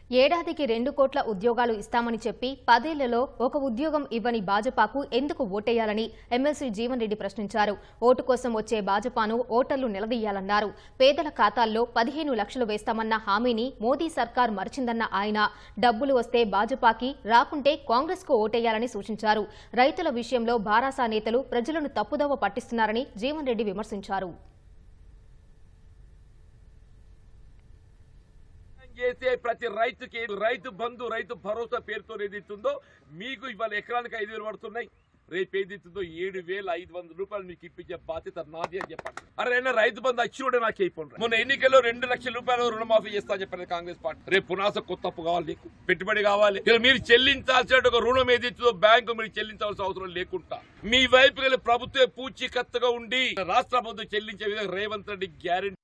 ఏడాదికి రెండు కోట్ల ఉద్యోగాలు ఇస్తామని చెప్పి పదేళ్లలో ఒక ఉద్యోగం ఇవ్వని భాజపాకు ఎందుకు ఓటేయాలని ఎమ్మెల్సీ జీవన్ రెడ్డి ప్రశ్నించారు ఓటు కోసం వచ్చే భాజపాను ఓటర్లు నిలదీయాలన్నారు పేదల ఖాతాల్లో పదిహేను లక్షలు వేస్తామన్న హామీని మోదీ సర్కార్ మరిచిందన్న ఆయన డబ్బులు వస్తే భాజపాకి రాకుంటే కాంగ్రెస్కు ఓటేయాలని సూచించారు రైతుల విషయంలో భారాసా నేతలు ప్రజలను తప్పుదోవ పట్టిస్తున్నారని జీవన్ రెడ్డి విమర్శించారు చేసే ప్రతి రైతుకి రైతు బంధు రైతు భరోసా పేరుతో ఏదైతుందో మీకు ఇవాళ ఎకరానికి ఐదు వేలు పడుతున్నాయి రేపు ఏదైతుందో ఏడు వేల ఐదు వందల రూపాయలు మీకు ఇప్పించే బాధ్యత నాది అని చెప్పండి అరే అయినా రైతు బంధు అచ్చినోడే నాకు అయిపోండి మొన్న ఎన్నికల్లో రెండు లక్షల రూపాయలు రుణమాఫీ చేస్తా అని చెప్పారు కాంగ్రెస్ పార్టీ రేపు పునాస కొత్త అప్పు కావాలి నీకు పెట్టుబడి కావాలి ఇక మీరు చెల్లించాల్సిన ఒక రుణం ఏదైతుందో బ్యాంకు మీరు చెల్లించాల్సిన అవసరం లేకుండా మీ వైపు గల ప్రభుత్వ పూచీకత్తుగా ఉండి రాష్ట్ర ప్రభుత్వం చెల్లించే విధంగా రేవంత్ రెడ్డి గ్యారెంటీ